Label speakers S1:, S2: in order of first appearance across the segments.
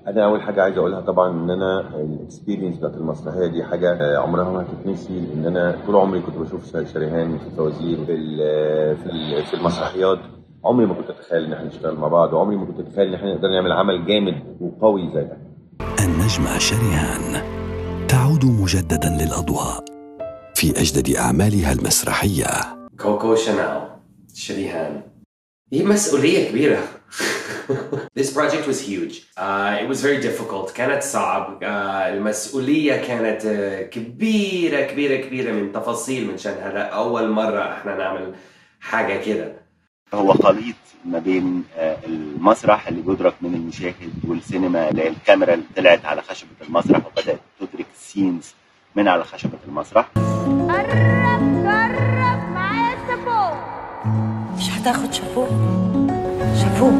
S1: انا اول حاجه عايز اقولها طبعا ان انا الاكسبيرينس بتاعت المسرحيه دي حاجه عمرها ما هتتنسي ان انا طول عمري كنت بشوف شريهان في فوازير في ال- في ال- في المسرحيات عمري ما كنت اتخيل ان احنا نشتغل مع بعض وعمري ما كنت اتخيل ان احنا نقدر نعمل عمل جامد وقوي زي ده
S2: النجمة شريهان تعود مجددا للأضواء في أجدد أعمالها المسرحية
S3: كوكو شانيل شريهان هي مسؤولية كبيرة This project was huge. Uh, it was very difficult. كانت صعب. Uh, المسؤولية كانت uh, كبيرة كبيرة كبيرة من تفاصيل من شان هذا أول مرة احنا نعمل حاجة كده.
S4: هو خليط ما بين آه، المسرح اللي بيدرك من المشاهد والسينما اللي هي الكاميرا اللي طلعت على خشبة المسرح وبدأت تدرك السينز من على خشبة المسرح
S5: قرب قرب معايا السبو
S6: مش هتاخد شابوه شابوه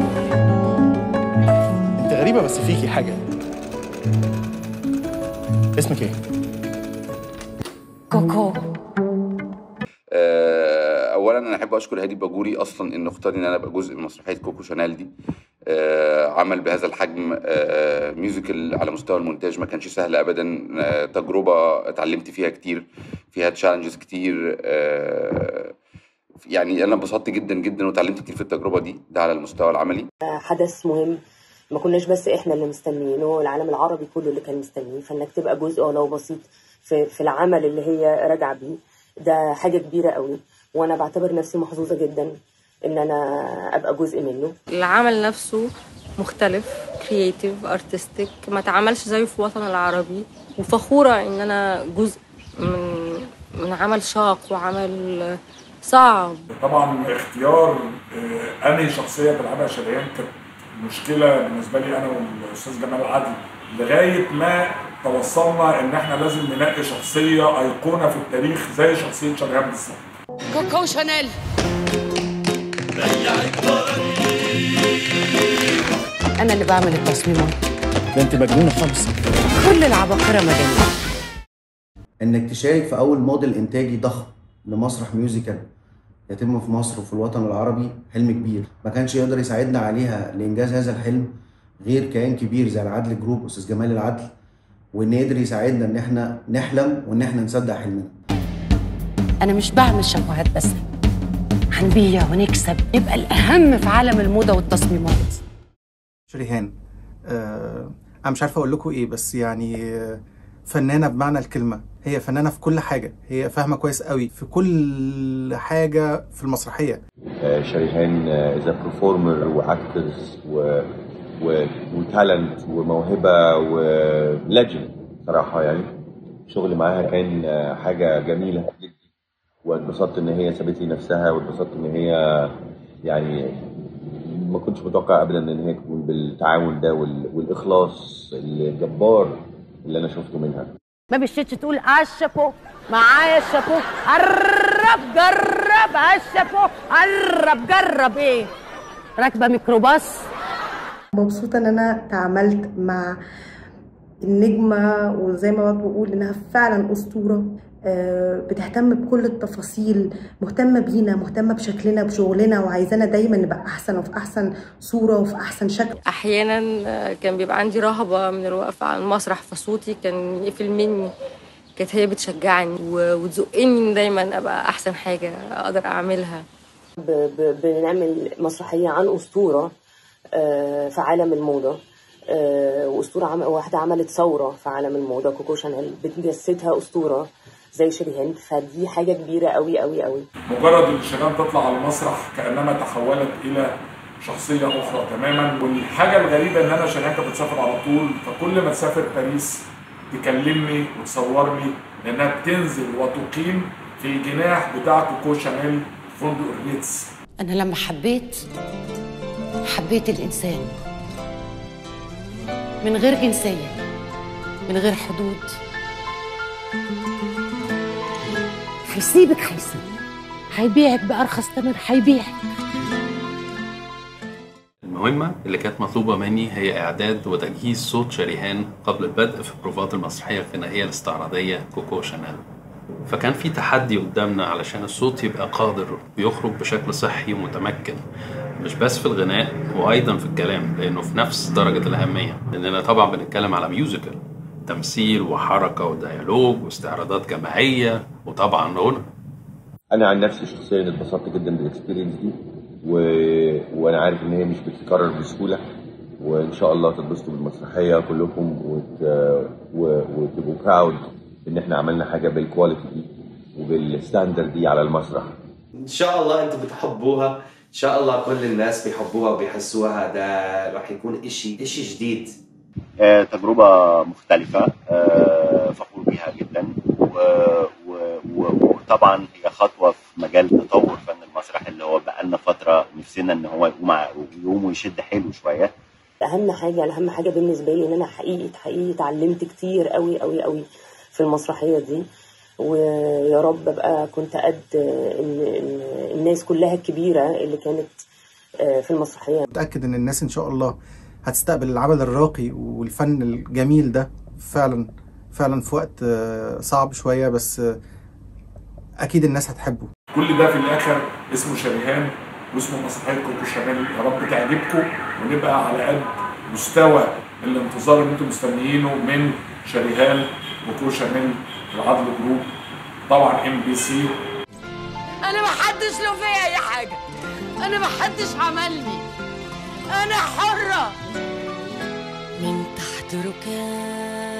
S7: انت غريبة بس فيكي حاجة اسمك ايه؟
S6: كوكو
S8: آه، اولا انا احب اشكر هادي باجوري اصلا انه اختار ان انا ابقى جزء من مسرحيه كوكو شانيل دي آه، عمل بهذا الحجم آه، ميوزيكال على مستوى المونتاج ما كانش سهل ابدا آه، تجربه اتعلمت فيها كتير فيها تشالنجز كتير آه، يعني انا انبسطت جدا جدا وتعلمت كتير في التجربه دي ده على المستوى العملي
S9: حدث مهم ما كناش بس احنا اللي مستنيينه العالم العربي كله اللي كان مستنيه فانك تبقى جزء ولو بسيط في, في العمل اللي هي راجعه بيه ده حاجه كبيره قوي وانا بعتبر نفسي محظوظه جدا ان انا ابقى جزء منه
S10: العمل نفسه مختلف كرييتيف ارتستيك ما اتعملش زيه في الوطن العربي وفخورة ان انا جزء من من عمل شاق وعمل صعب
S11: طبعا اختيار آه، انهي شخصيه تلعبها شريان كانت مشكله بالنسبه لي انا والاستاذ جمال عدلي لغايه ما توصلنا ان احنا لازم ننقي شخصيه ايقونه في التاريخ زي شخصيه شريان بالظبط
S6: كوكو شانيل انا اللي بعمل التصميمات
S7: ده انت مجنونة خالص
S6: كل العباقرة مجانين
S12: انك تشارك في اول موديل انتاجي ضخم لمسرح ميوزيكال يتم في مصر وفي الوطن العربي حلم كبير ما كانش يقدر يساعدنا عليها لانجاز هذا الحلم غير كيان كبير زي العدل جروب استاذ جمال العدل وان قدر يساعدنا ان احنا نحلم وان احنا نصدق حلمنا
S6: انا مش بعمل شابوهات بس هنبيع ونكسب يبقى الاهم في عالم الموضة والتصميمات
S7: شريهان آه انا مش عارفة اقول لكم ايه بس يعني آه، فنانة بمعنى الكلمة هي فنانة في كل حاجة هي فاهمة كويس قوي في كل حاجة في المسرحية
S1: آه، شريهان از برفورمر واكترز و و وتالنت وموهبه وليجند صراحه يعني الشغل معاها كان آه، حاجه جميله جدا واتبسطت ان هي سابت لي نفسها واتبسطت ان هي يعني ما كنتش متوقع ابدا ان هي تكون بالتعاون ده وال- والاخلاص الجبار اللي انا شفته منها
S5: ما مشيتش تقول اه الشابو معايا الشابو قرب جرب اه الشابو قرب جرب ايه راكبه ميكروباص
S13: مبسوطة إن أنا تعاملت مع النجمة وزي ما بقول إنها فعلا أسطورة آه، بتهتم بكل التفاصيل مهتمة بينا مهتمة بشكلنا بشغلنا وعايزانا دايما نبقى أحسن وفي أحسن صورة وفي أحسن شكل
S10: احيانا آه، كان بيبقى عندي رهبة من الوقفة على المسرح فصوتي كان يقفل مني كانت هي بتشجعني و- وتزقني إن دايما ابقى احسن حاجة اقدر اعملها
S9: ب- ب- بنعمل مسرحيه عن اسطوره آه، في عالم الموضه آه، واسطوره عم... واحده عملت ثوره في عالم الموضه كوكو شانيل بتجسدها اسطوره زي شريهان فدي حاجه كبيره قوي قوي قوي
S11: مجرد ان شيرين تطلع على المسرح كانما تحولت الى شخصيه اخرى تماما والحاجه الغريبه ان انا شيرين كانت بتسافر على طول فكل ما تسافر باريس تكلمني وتصورني لانها بتنزل وتقيم في الجناح بتاع كوكو شانيل في فندق الريتز
S6: انا لما حبيت حبيت الانسان من غير جنسية من غير حدود هيسيبك هيسيبك هيبيعك بأرخص ثمن هيبيعك
S14: المهمة اللي كانت مطلوبة مني هي إعداد وتجهيز صوت شريهان قبل البدء في بروفات المسرحية الغنائية الاستعراضية كوكو شانيل فكان في تحدي قدامنا علشان الصوت يبقى قادر ويخرج بشكل صحي ومتمكن مش بس في الغناء وايضا في الكلام لانه في نفس درجه الاهميه لاننا طبعا بنتكلم على ميوزيكال تمثيل وحركه وديالوج واستعراضات جماعيه وطبعا غنى
S1: انا عن نفسي شخصيا اتبسطت جدا بالاكسبيرينس دي و... وانا عارف ان هي مش بتتكرر بسهوله وان شاء الله تتبسطوا بالمسرحيه كلكم وت... و... وتبقوا براود ان احنا عملنا حاجه بالكواليتي دي وبالستاندرد دي على المسرح
S3: ان شاء الله انتم بتحبوها ان شاء الله كل الناس بيحبوها وبيحسوها ده راح يكون اشي اشي جديد
S4: آه، تجربة مختلفة آه، فخور بيها جدا و- و- و- وطبعا هي خطوة في مجال تطور فن المسرح اللي هو بقالنا فترة نفسنا ان هو يقوم ع- يقوم ويشد حيله شوية
S9: اهم حاجه اهم حاجه بالنسبه لي ان انا حقيقي حقيقي اتعلمت كتير قوي قوي قوي في المسرحيه دي ويا رب ابقى كنت قد ال- ال- الناس كلها الكبيره اللي كانت آه، في المسرحيه
S7: متأكد إن الناس إن شاء الله هتستقبل العمل الراقي والفن الجميل ده فعلا فعلا في وقت آه، صعب شوية بس آه، أكيد الناس هتحبه
S11: كل ده في الاخر اسمه شريهان واسمه مسرحيه كوكو شانيل يا رب تعجبكم ونبقى على قد مستوى الانتظار اللي انتم مستنيينه من شريهان وكوكو شانيل العدل جروب طبعا ام بي سي
S6: انا ما حدش له فيا اي حاجه انا ما حدش عملني انا حره من تحت ركاب